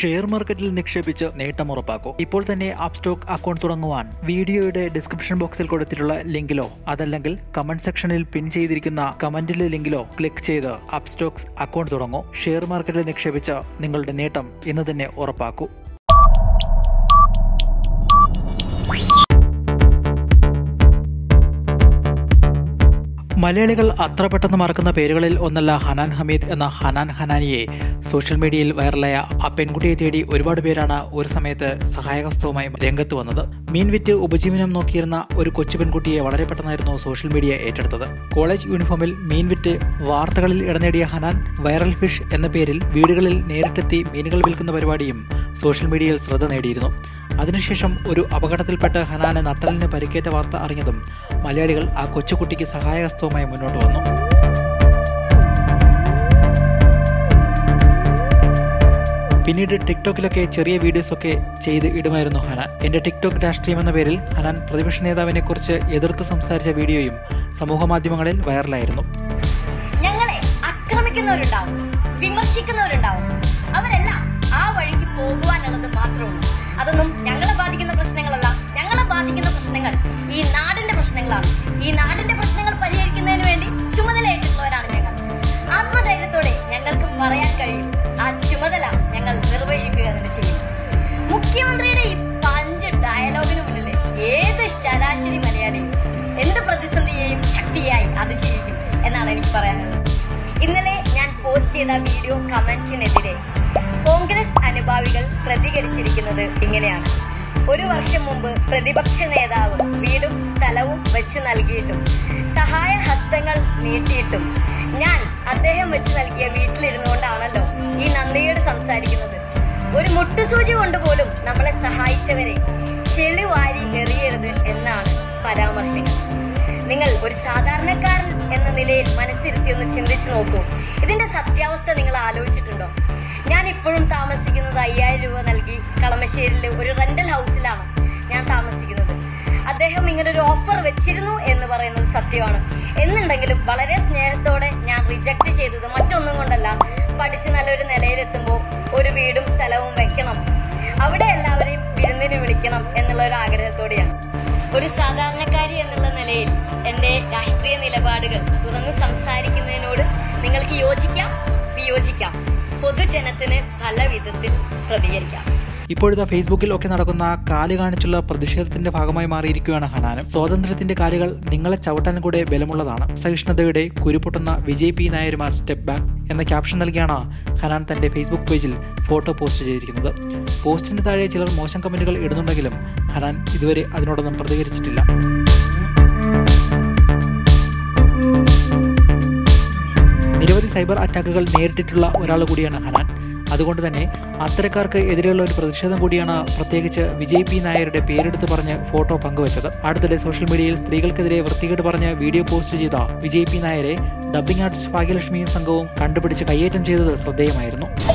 share മാർക്കറ്റിൽ നിക്ഷേപിച്ച് നേട്ടം ഉറപ്പാക്കൂ ഇപ്പോൾ തന്നെ ആപ്പ് സ്റ്റോക്ക് അക്കൗണ്ട് തുടങ്ങുവാൻ വീഡിയോയുടെ ഡിസ്ക്രിപ്ഷൻ ബോക്സിൽ കൊടുത്തിട്ടുള്ള ലിങ്കിലോ അതല്ലെങ്കിൽ കമന്റ് സെക്ഷനിൽ പിൻ ചെയ്തിരിക്കുന്ന കമന്റിലെ ലിങ്കിലോ ക്ലിക്ക് ചെയ്ത് ആപ്പ് സ്റ്റോക്സ് അക്കൗണ്ട് തുടങ്ങൂ ഷെയർ മാർക്കറ്റിൽ നിക്ഷേപിച്ച് നിങ്ങളുടെ നേട്ടം ഇന്ന് തന്നെ ഉറപ്പാക്കൂ മലയാളികൾ അത്ര പെട്ടെന്ന് മറക്കുന്ന പേരുകളിൽ ഒന്നല്ല ഹനാൻ ഹമീദ് എന്ന ഹനാൻ ഹനാനിയെ സോഷ്യൽ മീഡിയയിൽ വൈറലായ ആ പെൺകുട്ടിയെ തേടി ഒരുപാട് പേരാണ് ഒരു സമയത്ത് സഹായഹസ്തവുമായി രംഗത്ത് വന്നത് മീൻ വിറ്റ് ഉപജീവനം നോക്കിയിരുന്ന ഒരു കൊച്ചു പെൺകുട്ടിയെ വളരെ പെട്ടെന്നായിരുന്നു സോഷ്യൽ മീഡിയ ഏറ്റെടുത്തത് കോളേജ് യൂണിഫോമിൽ മീൻ വിറ്റ് വാർത്തകളിൽ ഇടനേടിയ ഹനാൻ വൈറൽ ഫിഷ് എന്ന പേരിൽ വീടുകളിൽ നേരിട്ടെത്തി മീനുകൾ വിൽക്കുന്ന പരിപാടിയും സോഷ്യൽ മീഡിയയിൽ ശ്രദ്ധ നേടിയിരുന്നു അതിനുശേഷം ഒരു അപകടത്തിൽപ്പെട്ട് ഹനാന് നട്ടലിന് പരിക്കേറ്റ വാർത്ത അറിഞ്ഞതും മലയാളികൾ ആ കൊച്ചുകുട്ടിക്ക് സഹായഹസ്തവുമായി മുന്നോട്ട് വന്നു പിന്നീട് ടിക്ടോക്കിലൊക്കെ ചെറിയ വീഡിയോസൊക്കെ ചെയ്ത് ഇടുമായിരുന്നു ഹനാൻ എന്റെ ടിക്ടോക്ക് രാഷ്ട്രീയം എന്ന പേരിൽ ഹനാൻ പ്രതിപക്ഷ നേതാവിനെ കുറിച്ച് എതിർത്ത് സംസാരിച്ച വീഡിയോയും സമൂഹ മാധ്യമങ്ങളിൽ വൈറലായിരുന്നു ഞങ്ങളെ ആക്രമിക്കുന്നവരുണ്ടാവും വിമർശിക്കുന്നവരുണ്ടാവും അവരെല്ലാം ആ വഴിക്ക് പോകുവാനുള്ളത് മാത്രമുള്ളൂ അതൊന്നും ഞങ്ങളെ ബാധിക്കുന്ന പ്രശ്നങ്ങളല്ല ഞങ്ങളെ ബാധിക്കുന്ന പ്രശ്നങ്ങൾ ഈ നാടിന്റെ പ്രശ്നങ്ങളാണ് ഈ നാടിന്റെ പ്രശ്നങ്ങൾ പരിഹരിക്കുന്നതിന് വേണ്ടി ചുമതലയേറ്റുള്ളവരാണ് ഞങ്ങൾ ആത്മധൈര്യത്തോടെ ഞങ്ങൾക്ക് പറയാൻ കഴിയും ആ ചുമതല ഞങ്ങൾ നിർവഹിക്കുക തന്നെ ചെയ്യും മുഖ്യമന്ത്രിയുടെ ഈ പഞ്ച് ഡയലോഗിന് മുന്നിൽ ഏത് ശരാശരി മലയാളിയും എന്ത് പ്രതിസന്ധിയെയും ശക്തിയായി അതിജീവിക്കും എന്നാണ് എനിക്ക് പറയാനുള്ളത് ഇന്നലെ ഞാൻ പോസ്റ്റ് ചെയ്ത വീഡിയോ കമന്റിനെതിരെ കോൺഗ്രസ് അനുഭാവികൾ പ്രതികരിച്ചിരിക്കുന്നത് ഇങ്ങനെയാണ് ഒരു വർഷം മുമ്പ് പ്രതിപക്ഷ നേതാവ് വീടും സ്ഥലവും വെച്ച് നൽകിയിട്ടും സഹായ ഹസ്തങ്ങൾ നീട്ടിയിട്ടും ഞാൻ അദ്ദേഹം വെച്ച് നൽകിയ വീട്ടിലിരുന്നുകൊണ്ടാണല്ലോ ഈ നന്ദിയോട് സംസാരിക്കുന്നത് ഒരു മുട്ടുസൂചി കൊണ്ട് പോലും നമ്മളെ സഹായിച്ചവരെ ചെളി വാരി എറിയരുത് എന്നാണ് പരാമർശങ്ങൾ നിങ്ങൾ ഒരു സാധാരണക്കാരൻ എന്ന നിലയിൽ മനസ്സിരുത്തി ഒന്ന് ചിന്തിച്ചു നോക്കൂ ഇതിന്റെ സത്യാവസ്ഥ നിങ്ങൾ ആലോചിച്ചിട്ടുണ്ടോ ഞാൻ ഇപ്പോഴും താമസിക്കുന്നത് അയ്യായിരം രൂപ നൽകി കളമശ്ശേരിയിലെ ഒരു റെന്റൽ ഹൗസിലാണ് ഞാൻ താമസിക്കുന്നത് അദ്ദേഹം ഇങ്ങനെ ഒരു ഓഫർ വെച്ചിരുന്നു എന്ന് പറയുന്നത് സത്യമാണ് എന്നുണ്ടെങ്കിലും വളരെ സ്നേഹത്തോടെ ഞാൻ റിജക്ട് ചെയ്തത് മറ്റൊന്നും കൊണ്ടല്ല പഠിച്ച് നല്ലൊരു നിലയിലെത്തുമ്പോൾ ഒരു വീടും സ്ഥലവും വെക്കണം അവിടെ എല്ലാവരെയും വിരുന്നിന് വിളിക്കണം എന്നുള്ള ഒരു ആഗ്രഹത്തോടെയാണ് ഒരു സാധാരണക്കാരി എന്നുള്ള നിലയിൽ എൻ്റെ രാഷ്ട്രീയ നിലപാടുകൾ തുറന്ന് സംസാരിക്കുന്നതിനോട് നിങ്ങൾക്ക് യോജിക്കാം വിയോജിക്കാം പൊതുജനത്തിന് പല വിധത്തിൽ പ്രതികരിക്കാം ഇപ്പോഴത്തെ ഫേസ്ബുക്കിൽ ഒക്കെ നടക്കുന്ന കാല് കാണിച്ചുള്ള പ്രതിഷേധത്തിന്റെ ഭാഗമായി മാറിയിരിക്കുകയാണ് ഹനാനും സ്വാതന്ത്ര്യത്തിന്റെ കാലുകൾ നിങ്ങളെ ചവിട്ടാൻ കൂടെ ബലമുള്ളതാണ് സഹിഷ്ണുതയുടെ കുരുപൊട്ടുന്ന വിജയ് പി നായരുമാർ സ്റ്റെപ്പ് ബാക്ക് എന്ന ക്യാപ്ഷൻ നൽകിയാണ് ഹനാൻ തന്റെ ഫേസ്ബുക്ക് പേജിൽ ഫോട്ടോ പോസ്റ്റ് ചെയ്തിരിക്കുന്നത് പോസ്റ്റിന് താഴെ ചിലർ മോശം കമന്റുകൾ ഇടുന്നുണ്ടെങ്കിലും ഹനാൻ ഇതുവരെ അതിനോടൊന്നും പ്രതികരിച്ചിട്ടില്ല നിരവധി സൈബർ അറ്റാക്കുകൾ നേരിട്ടിട്ടുള്ള ഒരാൾ കൂടിയാണ് ഹനാൻ അതുകൊണ്ട് തന്നെ അത്തരക്കാർക്ക് എതിരെയുള്ള ഒരു പ്രതിഷേധം കൂടിയാണ് പ്രത്യേകിച്ച് വിജയ് പി നായരുടെ പേരെടുത്ത് പറഞ്ഞ് ഫോട്ടോ പങ്കുവച്ചത് അടുത്തിടെ സോഷ്യൽ മീഡിയയിൽ സ്ത്രീകൾക്കെതിരെ വൃത്തികേട് പറഞ്ഞ് വീഡിയോ പോസ്റ്റ് ചെയ്ത വിജയ് പി നായരെ ഡബ്ബിംഗ് ആർട്ടിസ്റ്റ് ഭാഗ്യലക്ഷ്മിയും സംഘവും കണ്ടുപിടിച്ച് കയ്യേറ്റം ചെയ്തത് ശ്രദ്ധേയമായിരുന്നു